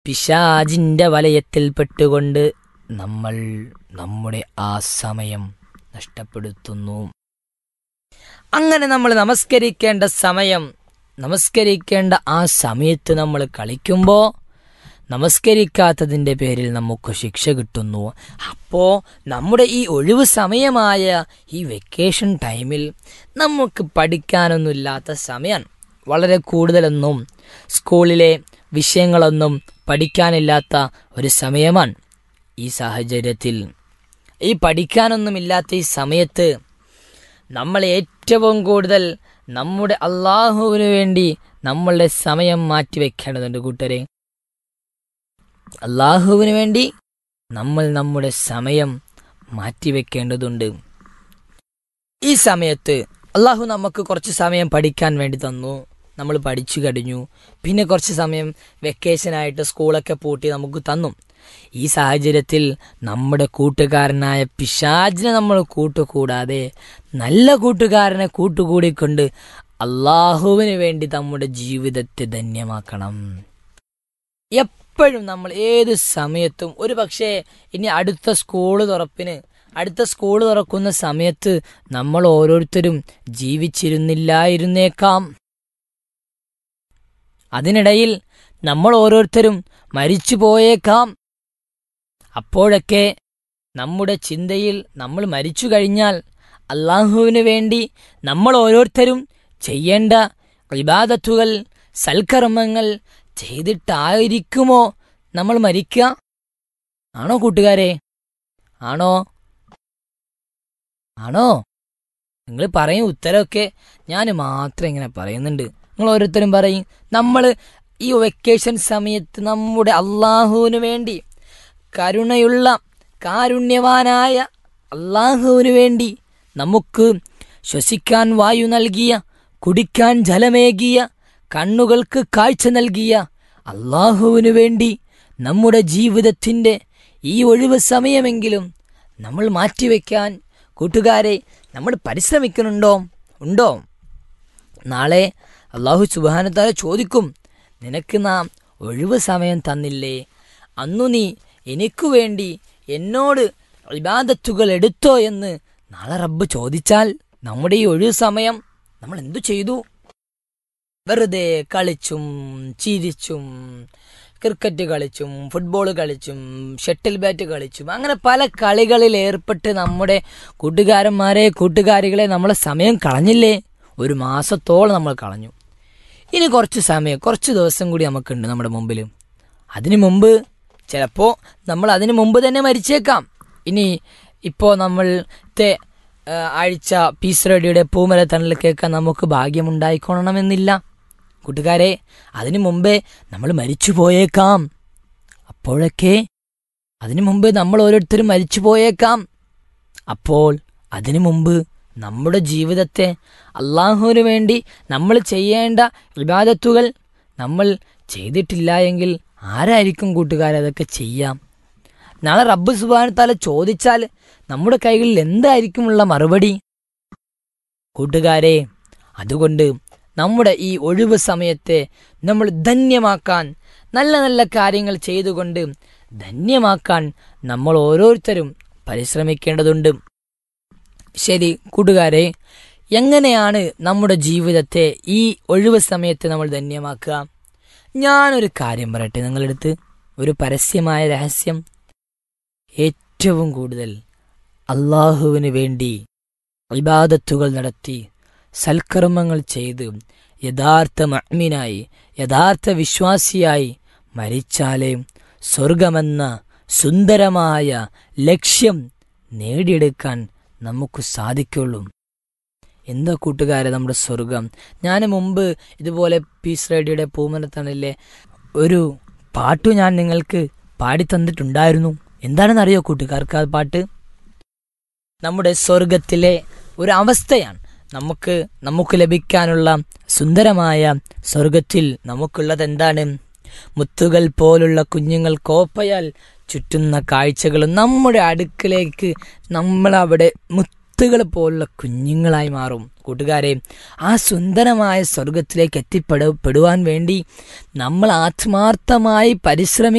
പിശാജിൻ്റെ വലയത്തിൽപ്പെട്ടുകൊണ്ട് നമ്മൾ നമ്മുടെ ആ സമയം നഷ്ടപ്പെടുത്തുന്നു അങ്ങനെ നമ്മൾ നമസ്കരിക്കേണ്ട സമയം നമസ്കരിക്കേണ്ട ആ സമയത്ത് നമ്മൾ കളിക്കുമ്പോൾ നമസ്കരിക്കാത്തതിൻ്റെ പേരിൽ നമുക്ക് ശിക്ഷ കിട്ടുന്നു അപ്പോൾ നമ്മുടെ ഈ ഒഴിവ് സമയമായ ഈ വെക്കേഷൻ ടൈമിൽ നമുക്ക് പഠിക്കാനൊന്നുമില്ലാത്ത സമയമാണ് വളരെ കൂടുതലൊന്നും സ്കൂളിലെ വിഷയങ്ങളൊന്നും പഠിക്കാനില്ലാത്ത ഒരു സമയമാണ് ഈ സാഹചര്യത്തിൽ ഈ പഠിക്കാനൊന്നുമില്ലാത്ത ഈ സമയത്ത് നമ്മൾ ഏറ്റവും കൂടുതൽ നമ്മുടെ അള്ളാഹുവിന് വേണ്ടി നമ്മളുടെ സമയം മാറ്റിവെക്കേണ്ടതുണ്ട് കൂട്ടരെ അള്ളാഹുവിന് വേണ്ടി നമ്മൾ നമ്മുടെ സമയം മാറ്റിവെക്കേണ്ടതുണ്ട് ഈ സമയത്ത് അള്ളാഹു നമുക്ക് കുറച്ച് സമയം പഠിക്കാൻ വേണ്ടി തന്നു നമ്മൾ പഠിച്ചു കഴിഞ്ഞു പിന്നെ കുറച്ച് സമയം വെക്കേഷനായിട്ട് സ്കൂളൊക്കെ പൂട്ടി നമുക്ക് തന്നു ഈ സാഹചര്യത്തിൽ നമ്മുടെ കൂട്ടുകാരനായ പിശാജിനെ നമ്മൾ കൂട്ടുകൂടാതെ നല്ല കൂട്ടുകാരനെ കൂട്ടുകൂടിക്കൊണ്ട് അള്ളാഹുവിന് വേണ്ടി നമ്മുടെ ജീവിതത്തെ ധന്യമാക്കണം എപ്പോഴും നമ്മൾ ഏത് സമയത്തും ഒരു പക്ഷേ ഇനി അടുത്ത സ്കൂള് തുറപ്പിന് അടുത്ത സ്കൂൾ തുറക്കുന്ന സമയത്ത് നമ്മൾ ഓരോരുത്തരും ജീവിച്ചിരുന്നില്ലായിരുന്നേക്കാം അതിനിടയിൽ നമ്മൾ ഓരോരുത്തരും മരിച്ചു പോയേക്കാം അപ്പോഴൊക്കെ നമ്മുടെ ചിന്തയിൽ നമ്മൾ മരിച്ചു കഴിഞ്ഞാൽ അള്ളാഹുവിന് വേണ്ടി നമ്മൾ ഓരോരുത്തരും ചെയ്യേണ്ട ഇബാദത്തുകൾ സൽക്കർമ്മങ്ങൾ ചെയ്തിട്ടായിരിക്കുമോ നമ്മൾ മരിക്കുക ആണോ കൂട്ടുകാരെ ആണോ ആണോ നിങ്ങൾ പറയും ഉത്തരമൊക്കെ ഞാൻ മാത്രം ഇങ്ങനെ പറയുന്നുണ്ട് നിങ്ങൾ ഓരോരുത്തരും പറയും നമ്മൾ ഈ വെക്കേഷൻ സമയത്ത് നമ്മുടെ അള്ളാഹുവിന് വേണ്ടി കരുണയുള്ള കാരുണ്യവാനായ അള്ളാഹുവിന് വേണ്ടി നമുക്ക് ശ്വസിക്കാൻ വായു നൽകിയ കുടിക്കാൻ ജലമേകിയ കണ്ണുകൾക്ക് കാഴ്ച നൽകിയ അള്ളാഹുവിനു വേണ്ടി നമ്മുടെ ജീവിതത്തിൻ്റെ ഈ ഒഴിവ് സമയമെങ്കിലും നമ്മൾ മാറ്റിവെക്കാൻ കൂട്ടുകാരെ നമ്മൾ പരിശ്രമിക്കുന്നുണ്ടോ ഉണ്ടോ നാളെ അള്ളാഹു സുബാനത്താല ചോദിക്കും നിനക്ക് നാം ഒഴിവ് സമയം തന്നില്ലേ അന്നു നീ എനിക്കു വേണ്ടി എന്നോട് ഇബാദത്തുകൾ എടുത്തോ എന്ന് നാളെ റബ്ബ് ചോദിച്ചാൽ നമ്മുടെ ഈ ഒഴിവ് സമയം നമ്മൾ എന്തു ചെയ്തു വെറുതെ കളിച്ചും ചിരിച്ചും ക്രിക്കറ്റ് കളിച്ചും ഫുട്ബോൾ കളിച്ചും ഷട്ടിൽ ബാറ്റ് കളിച്ചും അങ്ങനെ പല കളികളിൽ ഏർപ്പെട്ട് നമ്മുടെ കൂട്ടുകാരന്മാരെ കൂട്ടുകാരികളെ നമ്മളെ സമയം കളഞ്ഞില്ലേ ഒരു മാസത്തോളം നമ്മൾ കളഞ്ഞു ഇനി കുറച്ച് സമയം കുറച്ച് ദിവസം കൂടി നമുക്കുണ്ട് നമ്മുടെ മുമ്പിൽ അതിനു മുമ്പ് ചിലപ്പോൾ നമ്മൾ അതിനു മുമ്പ് തന്നെ മരിച്ചേക്കാം ഇനി ഇപ്പോൾ നമ്മളുടെ ആഴ്ച പീസ് റേഡിയോയുടെ പൂമല തണൽ കേൾക്കാൻ നമുക്ക് ഭാഗ്യമുണ്ടായിക്കൊള്ളണമെന്നില്ല കൂട്ടുകാരെ അതിനു മുമ്പേ നമ്മൾ മരിച്ചു പോയേക്കാം അപ്പോഴൊക്കെ അതിനു മുമ്പേ നമ്മൾ ഓരോരുത്തരും മരിച്ചു പോയേക്കാം അപ്പോൾ അതിനു മുമ്പ് നമ്മുടെ ജീവിതത്തെ അള്ളാഹുവിന് വേണ്ടി നമ്മൾ ചെയ്യേണ്ട വിവാദത്തുകൾ നമ്മൾ ചെയ്തിട്ടില്ല എങ്കിൽ ആരായിരിക്കും കൂട്ടുകാരെ അതൊക്കെ ചെയ്യാം നാളെ റബ്ബ് സുബാനത്താല ചോദിച്ചാൽ നമ്മുടെ കൈകളിൽ എന്തായിരിക്കുമുള്ള മറുപടി കൂട്ടുകാരെ അതുകൊണ്ട് നമ്മുടെ ഈ ഒഴിവ് സമയത്തെ നമ്മൾ ധന്യമാക്കാൻ നല്ല നല്ല കാര്യങ്ങൾ ചെയ്തുകൊണ്ട് ധന്യമാക്കാൻ നമ്മൾ ഓരോരുത്തരും പരിശ്രമിക്കേണ്ടതുണ്ട് ശരി കൂട്ടുകാരെ എങ്ങനെയാണ് നമ്മുടെ ജീവിതത്തെ ഈ ഒഴിവ് സമയത്തെ നമ്മൾ ധന്യമാക്കുക ഞാനൊരു കാര്യം പറയട്ടെ നിങ്ങളെടുത്ത് ഒരു പരസ്യമായ രഹസ്യം ഏറ്റവും കൂടുതൽ അള്ളാഹുവിന് വേണ്ടി ഇബാദത്തുകൾ നടത്തി സൽക്കർമ്മങ്ങൾ ചെയ്ത് യഥാർത്ഥ മഅ്മിനായി യഥാർത്ഥ വിശ്വാസിയായി മരിച്ചാലേ സ്വർഗമെന്ന സുന്ദരമായ ലക്ഷ്യം നേടിയെടുക്കാൻ നമുക്ക് സാധിക്കുള്ളൂ എന്താ കൂട്ടുകാരെ നമ്മുടെ സ്വർഗം ഞാൻ മുമ്പ് ഇതുപോലെ പീസ് റേഡിയോയുടെ പൂമനത്തണലിലെ ഒരു പാട്ടു ഞാൻ നിങ്ങൾക്ക് പാടിത്തന്നിട്ടുണ്ടായിരുന്നു എന്താണെന്ന് അറിയോ കൂട്ടുകാർക്ക് ആ പാട്ട് നമ്മുടെ സ്വർഗത്തിലെ ഒരു അവസ്ഥയാണ് നമുക്ക് നമുക്ക് ലഭിക്കാനുള്ള സുന്ദരമായ സ്വർഗത്തിൽ നമുക്കുള്ളത് എന്താണ് മുത്തുകൾ പോലുള്ള കുഞ്ഞുങ്ങൾ കോപ്പയാൽ ചുറ്റുന്ന കാഴ്ചകളും നമ്മുടെ അടുക്കിലേക്ക് നമ്മളവിടെ മുത്ത് മുത്തുകൾ പോലുള്ള കുഞ്ഞുങ്ങളായി മാറും കൂട്ടുകാരെ ആ സുന്ദരമായ സ്വർഗത്തിലേക്ക് എത്തിപ്പെട പെടുവാൻ വേണ്ടി നമ്മൾ ആത്മാർത്ഥമായി പരിശ്രമി